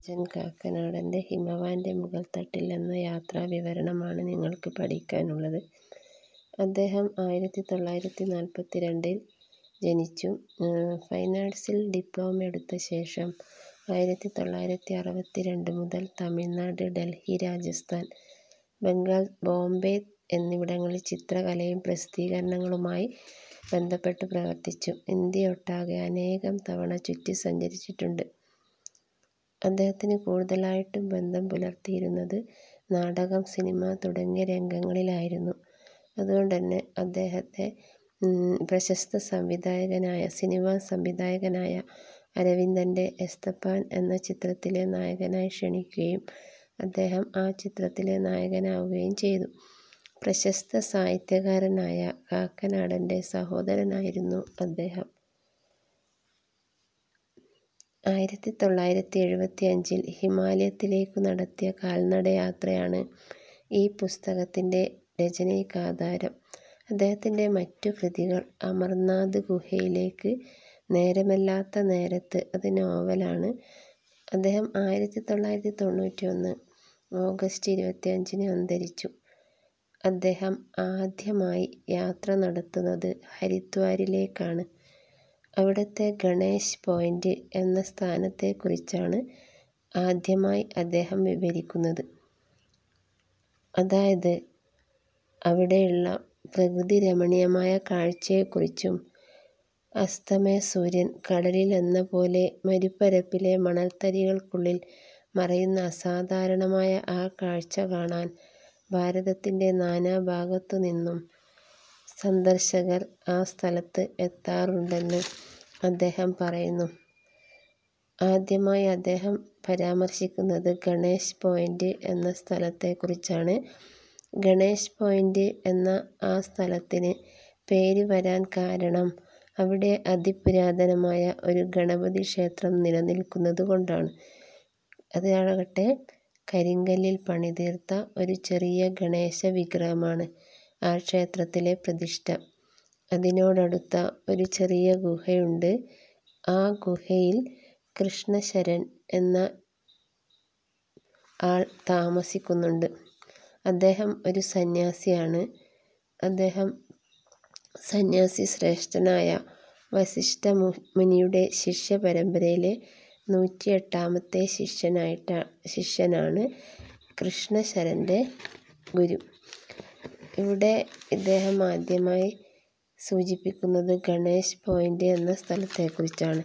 രാജൻ കാക്കനാടന്റെ ഹിമവാന്റെ മുകൾത്തട്ടിൽ എന്ന യാത്രാവിവരണമാണ് നിങ്ങൾക്ക് പഠിക്കാനുള്ളത്. അദ്ദേഹം ആയിരത്തി തൊള്ളായിരത്തി നാൽപ്പത്തിരണ്ടിൽ ജനിച്ചു. ഫൈൻ ആർട്സിൽ ഡിപ്ലോമ എടുത്ത ശേഷം ആയിരത്തി തൊള്ളായിരത്തി അറുപത്തിരണ്ട് മുതൽ തമിഴ്നാട്, ഡൽഹി, രാജസ്ഥാൻ, ബംഗാൾ, ബോംബെ എന്നിവിടങ്ങളിൽ ചിത്രകലയും പ്രസിദ്ധീകരണങ്ങളുമായി ബന്ധപ്പെട്ടു പ്രവർത്തിച്ചു. ഇന്ത്യയൊട്ടാകെ അനേകം തവണ ചുറ്റിസഞ്ചരിച്ചിട്ടുണ്ട്. അദ്ദേഹത്തിന് കൂടുതലായിട്ടും ബന്ധം പുലർത്തിയിരുന്നത് നാടകം, സിനിമ തുടങ്ങിയ രംഗങ്ങളിലായിരുന്നു. അതുകൊണ്ടുതന്നെ അദ്ദേഹത്തെ പ്രശസ്ത സിനിമാ സംവിധായകനായ അരവിന്ദന്റെ എസ്തപ്പാൻ എന്ന ചിത്രത്തിലെ നായകനായി ക്ഷണിക്കുകയും അദ്ദേഹം ആ ചിത്രത്തിലെ നായകനാവുകയും ചെയ്തു. പ്രശസ്ത സാഹിത്യകാരനായ കാക്കനാടന്റെ സഹോദരനായിരുന്നു അദ്ദേഹം. ആയിരത്തി തൊള്ളായിരത്തി എഴുപത്തിയഞ്ചിൽ ഹിമാലയത്തിലേക്കു നടത്തിയ കാൽനടയാത്രയാണ് ഈ പുസ്തകത്തിന്റെ രചനയ്ക്കാധാരം. അദ്ദേഹത്തിന്റെ മറ്റു കൃതികൾ അമർനാഥ് ഗുഹയിലേക്ക്, നേരമില്ലാത്ത നേരത്ത് അത് നോവലാണ്. അദ്ദേഹം ആയിരത്തി തൊള്ളായിരത്തി തൊണ്ണൂറ്റിയൊന്ന് ഓഗസ്റ്റ് ഇരുപത്തിയഞ്ചിന് അന്തരിച്ചു. അദ്ദേഹം ആദ്യമായി യാത്ര നടത്തുന്നത് ഹരിദ്വാറിലേക്കാണ്. അവിടത്തെ ഗണേശ് പോയിന്റ് എന്ന സ്ഥാനത്തെക്കുറിച്ചാണ് ആദ്യമായി അദ്ദേഹം വിവരിക്കുന്നത്. അതായത് അവിടെയുള്ള പ്രകൃതിരമണീയമായ കാഴ്ചയെക്കുറിച്ചും അസ്തമയസൂര്യൻ കടലിലെന്നപോലെ മരുപ്പരപ്പിലെ മണൽത്തരികൾക്കുള്ളിൽ മറയുന്ന അസാധാരണമായ ആ കാഴ്ച കാണാൻ ഭാരതത്തിന്റെ നാനാഭാഗത്തുനിന്നും സന്ദർശകർ ആ സ്ഥലത്ത് എത്താറുണ്ടെന്ന് അദ്ദേഹം പറയുന്നു. ആദ്യമായി അദ്ദേഹം പരാമർശിക്കുന്നത് ഗണേശ് പോയിന്റ് എന്ന സ്ഥലത്തെക്കുറിച്ചാണ്. ഗണേശ് പോയിന്റ് എന്ന ആ സ്ഥലത്തിന് പേര് വരാൻ കാരണം അവിടെ അതിപുരാതനമായ ഒരു ഗണപതിക്ഷേത്രം നിലനിൽക്കുന്നതുകൊണ്ടാണ്. അതാകട്ടെ കരിങ്കല്ലിൽ പണിതീർത്ത ഒരു ചെറിയ ഗണേശവിഗ്രഹമാണ് ആ ക്ഷേത്രത്തിലെ പ്രതിഷ്ഠ. അതിനോടടുത്ത ഒരു ചെറിയ ഗുഹയുണ്ട്. ആ ഗുഹയിൽ കൃഷ്ണശരൻ എന്ന ആൾ താമസിക്കുന്നുണ്ട്. അദ്ദേഹം ഒരു സന്യാസിയാണ്. അദ്ദേഹം സന്യാസിശ്രേഷ്ഠനായ വസിഷ്ഠമുനിയുടെ ശിഷ്യപരമ്പരയിലെ നൂറ്റിയെട്ടാമത്തെ ശിഷ്യനാണ് കൃഷ്ണശരന്റെ ഗുരു. ഇവിടെ ഇദ്ദേഹം ആദ്യമായി സൂചിപ്പിക്കുന്നത് ഗണേശ് പോയിന്റ് എന്ന സ്ഥലത്തെക്കുറിച്ചാണ്.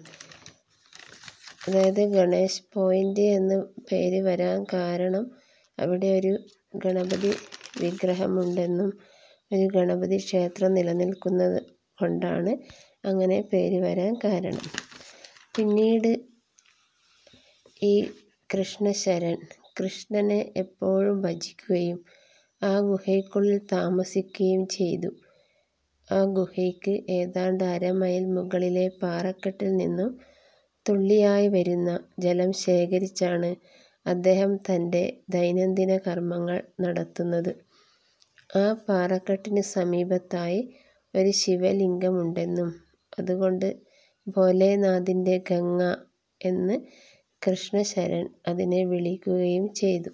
അതായത് ഗണേശ് പോയിന്റ് എന്ന് പേര് വരാൻ കാരണം അവിടെ ഒരു ഗണപതിവിഗ്രഹമുണ്ടെന്നും ഒരു ഗണപതിക്ഷേത്രം നിലനിൽക്കുന്നതുകൊണ്ടാണ് അങ്ങനെ പേര് വരാൻ കാരണം. പിന്നീട് ഈ കൃഷ്ണശരൻ കൃഷ്ണനെ എപ്പോഴും ഭജിക്കുകയും ആ ഗുഹയ്ക്കുള്ളിൽ താമസിക്കുകയും ചെയ്തു. ആ ഗുഹയ്ക്ക് ഏതാണ്ട് അരമൈൽ മുകളിലെ പാറക്കെട്ടിൽ നിന്നും തുള്ളിയായി വരുന്ന ജലം ശേഖരിച്ചാണ് അദ്ദേഹം തന്റെ ദൈനംദിന കർമ്മങ്ങൾ നടത്തുന്നത്. ആ പാറക്കെട്ടിനു സമീപത്തായി ഒരു ശിവലിംഗമുണ്ടെന്നും അതുകൊണ്ട് ഭോലേനാഥിന്റെ ഗംഗ എന്ന് കൃഷ്ണശരൻ അതിനെ വിളിക്കുകയും ചെയ്തു.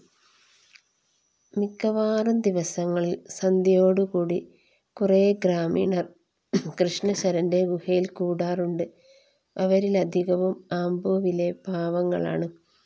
മിക്കവാറും ദിവസങ്ങളിൽ സന്ധ്യയോടുകൂടി കുറെ ഗ്രാമീണർ കൃഷ്ണശരന്റെ ഗുഹയിൽ കൂടാറുണ്ട്. അവരിലധികവും ആംബുവിലെ പാവങ്ങളാണ്.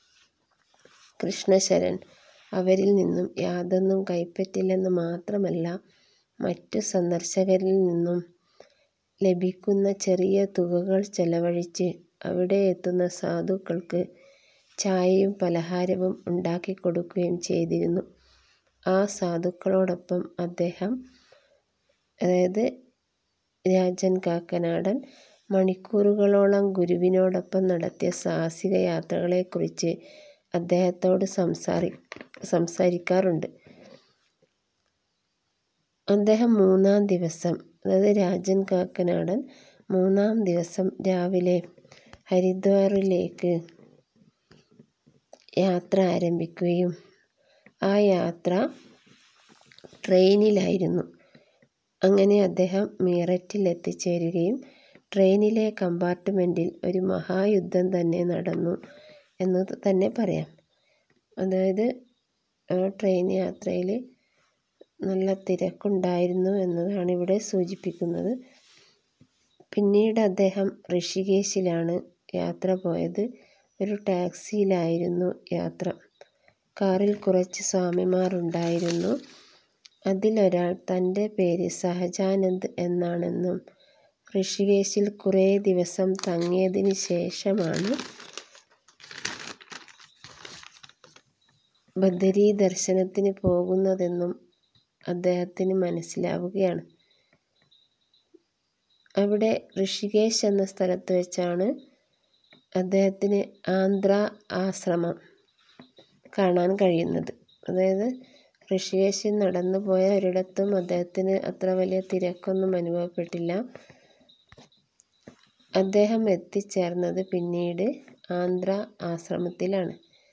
കൃഷ്ണശരൻ അവരിൽ നിന്നും യാതൊന്നും കൈപ്പറ്റില്ലെന്ന് മാത്രമല്ല, മറ്റു സന്ദർശകരിൽ നിന്നും ലഭിക്കുന്ന ചെറിയ തുകകൾ ചെലവഴിച്ച് അവിടെ എത്തുന്ന സാധുക്കൾക്ക് ചായയും പലഹാരവും ഉണ്ടാക്കിക്കൊടുക്കുകയും ചെയ്തിരുന്നു. ആ സാധുക്കളോടൊപ്പം അദ്ദേഹം അതായത് രാജൻ കാക്കനാടൻ മണിക്കൂറുകളോളം ഗുരുവിനോടൊപ്പം നടത്തിയ സാഹസിക യാത്രകളെക്കുറിച്ച് അദ്ദേഹത്തോട് സംസാരിക്കാറുണ്ട്. അദ്ദേഹം മൂന്നാം ദിവസം അതായത് രാജൻ കാക്കനാടൻ മൂന്നാം ദിവസം രാവിലെ ഹരിദ്വാറിലേക്ക് യാത്ര ആരംഭിക്കുകയും ആ യാത്ര ട്രെയിനിലായിരുന്നു. അങ്ങനെ അദ്ദേഹം മീററ്റിൽ എത്തിച്ചേരുകയും ട്രെയിനിലെ കമ്പാർട്ടുമെന്റിൽ ഒരു മഹായുദ്ധം തന്നെ നടന്നു. എന്ന് തന്നെ പറയാം അതായത് ആ ട്രെയിൻ യാത്രയിൽ നല്ല തിരക്കുണ്ടായിരുന്നു എന്നതാണ് ഇവിടെ സൂചിപ്പിക്കുന്നത് പിന്നീട് അദ്ദേഹം ഋഷികേശിലാണ് യാത്ര പോയത് ഒരു ടാക്സിയിലായിരുന്നു യാത്ര കാറിൽ കുറച്ച് സ്വാമിമാർ ഉണ്ടായിരുന്നു അതിലൊരാൾ തൻ്റെ പേര് സഹജാനന്ദ് എന്നാണെന്നും ഋഷികേശിൽ കുറേ ദിവസം തങ്ങിയതിന് ശേഷമാണ് ബദരീ ദർശനത്തിന് പോകുന്നതെന്നും അദ്ദേഹത്തിന് മനസ്സിലാവുകയാണ് അവിടെ ഋഷികേശ് എന്ന സ്ഥലത്ത് വെച്ചാണ് അദ്ദേഹത്തിന് ആന്ധ്ര ആശ്രമം കാണാൻ കഴിയുന്നത് അതായത് ഋഷികേശിൽ നടന്നു പോയ ഒരിടത്തും അദ്ദേഹത്തിന് അത്ര വലിയ തിരക്കൊന്നും അനുഭവപ്പെട്ടില്ല അദ്ദേഹം എത്തിച്ചേർന്നത് പിന്നീട് ആന്ധ്ര ആശ്രമത്തിലാണ്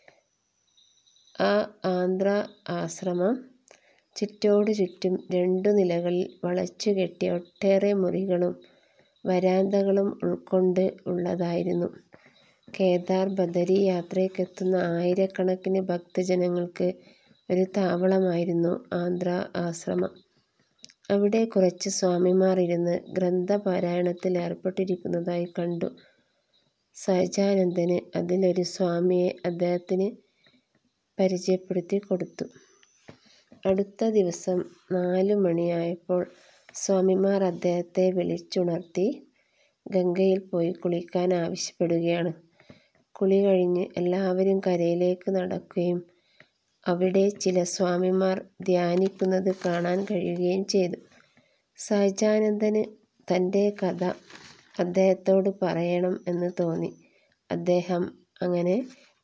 ആ ആന്ധ്ര ആശ്രമം ചുറ്റോടു ചുറ്റും രണ്ടു നിലകളിൽ വളച്ചുകെട്ടിയ ഒട്ടേറെ മുറികളും വരാന്തകളും ഉൾക്കൊണ്ട് ഉള്ളതായിരുന്നു കേദാർ ബദരി യാത്രയ്ക്കെത്തുന്ന ആയിരക്കണക്കിന് ഭക്തജനങ്ങൾക്ക് ഒരു താവളമായിരുന്നു ആന്ധ്ര ആശ്രമം അവിടെ കുറച്ച് സ്വാമിമാർ ഇരുന്ന് ഗ്രന്ഥപാരായണത്തിൽ ഏർപ്പെട്ടിരിക്കുന്നതായി കണ്ടു സഹജാനന്ദന് അതിലൊരു സ്വാമിയെ അദ്ദേഹത്തിന് പരിചയപ്പെടുത്തി കൊടുത്തു അടുത്ത ദിവസം നാലു മണിയായപ്പോൾ സ്വാമിമാർ അദ്ദേഹത്തെ വിളിച്ചുണർത്തി ഗംഗയിൽ പോയി കുളിക്കാൻ ആവശ്യപ്പെടുകയാണ് കുളി കഴിഞ്ഞ് എല്ലാവരും കരയിലേക്ക് നടക്കുകയും അവിടെ ചില സ്വാമിമാർ ധ്യാനിക്കുന്നത് കാണാൻ കഴിയുകയും ചെയ്തു സഹജാനന്ദന് തൻ്റെ കഥ അദ്ദേഹത്തോട് പറയണം എന്ന് തോന്നി അദ്ദേഹം അങ്ങനെ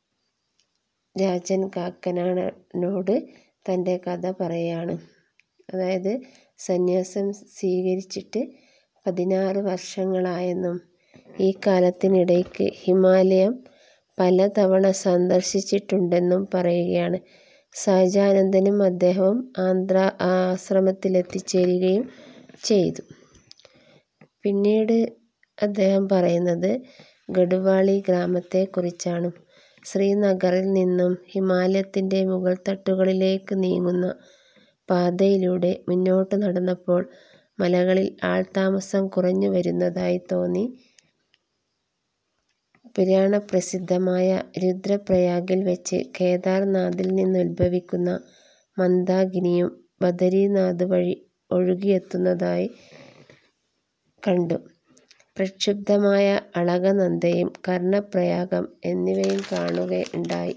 രാജൻ കാക്കനാടനോട് തൻ്റെ കഥ പറയുകയാണ് അതായത് സന്യാസം സ്വീകരിച്ചിട്ട് പതിനാറ് വർഷങ്ങളായെന്നും ഈ കാലത്തിനിടയ്ക്ക് ഹിമാലയം പലതവണ സന്ദർശിച്ചിട്ടുണ്ടെന്നും പറയുകയാണ് സഹജാനന്ദനും അദ്ദേഹവും ആന്ധ്ര ആശ്രമത്തിലെത്തിച്ചേരുകയും ചെയ്തു പിന്നീട് അദ്ദേഹം പറയുന്നത് ഗഡ്വാളി ഗ്രാമത്തെക്കുറിച്ചാണ് ശ്രീനഗറിൽ നിന്നും ഹിമാലയത്തിൻ്റെ മുകൾത്തട്ടുകളിലേക്ക് നീങ്ങുന്ന പാതയിലൂടെ മുന്നോട്ട് നടന്നപ്പോൾ മലകളിൽ ആൾത്താമസം കുറഞ്ഞു വരുന്നതായി തോന്നി പുരാണപ്രസിദ്ധമായ രുദ്രപ്രയാഗിൽ വെച്ച് കേദാർനാഥിൽ നിന്നുത്ഭവിക്കുന്ന മന്ദാകിനിയും ബദരീനാഥ് വഴി ഒഴുകിയെത്തുന്നതായി കണ്ടു പ്രക്ഷുബ്ധമായ അളകനന്ദയും കർണപ്രയാഗം എന്നിവയും കാണുകയുണ്ടായി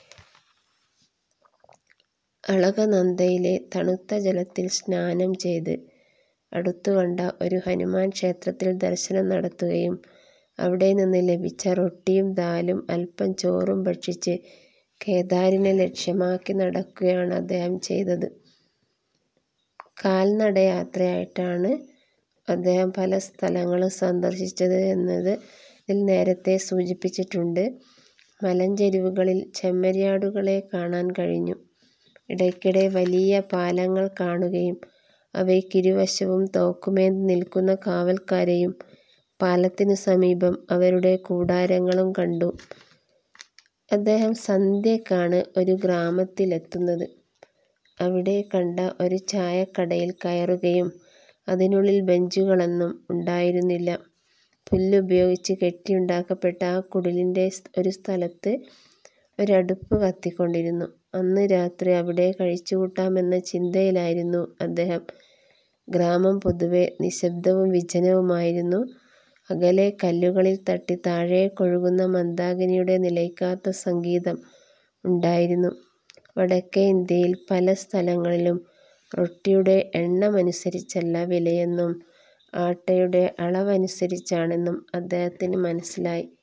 അളകനന്ദയിലെ തണുത്ത ജലത്തിൽ സ്നാനം ചെയ്ത് അടുത്തു കണ്ട ഒരു ഹനുമാൻ ക്ഷേത്രത്തിൽ ദർശനം നടത്തുകയും അവിടെ നിന്ന് ലഭിച്ച റൊട്ടിയും ദാലും അല്പം ചോറും ഭക്ഷിച്ച് കേദാരിനെ ലക്ഷ്യമാക്കി നടക്കുകയാണ് അദ്ദേഹം ചെയ്തത് കാൽനടയാത്രയായിട്ടാണ് അദ്ദേഹം പല സ്ഥലങ്ങളും സന്ദർശിച്ചത് എന്നത് ഇതിൽ നേരത്തെ സൂചിപ്പിച്ചിട്ടുണ്ട് മലഞ്ചെരിവുകളിൽ ചെമ്മരിയാടുകളെ കാണാൻ കഴിഞ്ഞു ഇടയ്ക്കിടെ വലിയ പാലങ്ങൾ കാണുകയും അവയ്ക്കിരുവശവും തോക്കുമേന്തി നിൽക്കുന്ന കാവൽക്കാരെയും പാലത്തിനു സമീപം അവരുടെ കൂടാരങ്ങളും കണ്ടു അദ്ദേഹം സന്ധ്യയ്ക്കാണ് ഒരു ഗ്രാമത്തിലെത്തുന്നത് അവിടെ കണ്ട ഒരു ചായക്കടയിൽ കയറുകയും അതിനുള്ളിൽ ബെഞ്ചുകളൊന്നും ഉണ്ടായിരുന്നില്ല പുല്ലുപയോഗിച്ച് കെട്ടിയുണ്ടാക്കപ്പെട്ട ആ കുടിലിൻ്റെ ഒരു സ്ഥലത്ത് ഒരടുപ്പ് കത്തിക്കൊണ്ടിരുന്നു അന്ന് രാത്രി അവിടെ കഴിച്ചുകൂട്ടാമെന്ന ചിന്തയിലായിരുന്നു അദ്ദേഹം ഗ്രാമം പൊതുവെ നിശ്ശബ്ദവും വിജനവുമായിരുന്നു അകലെ കല്ലുകളിൽ തട്ടി താഴേക്കൊഴുകുന്ന മന്ദാകിനിയുടെ നിലയ്ക്കാത്ത സംഗീതം ഉണ്ടായിരുന്നു വടക്കേ ഇന്ത്യയിൽ പല സ്ഥലങ്ങളിലും റൊട്ടിയുടെ എണ്ണമനുസരിച്ചല്ല വിലയെന്നും ആട്ടയുടെ അളവനുസരിച്ചാണെന്നും അദ്ദേഹത്തിന് മനസ്സിലായി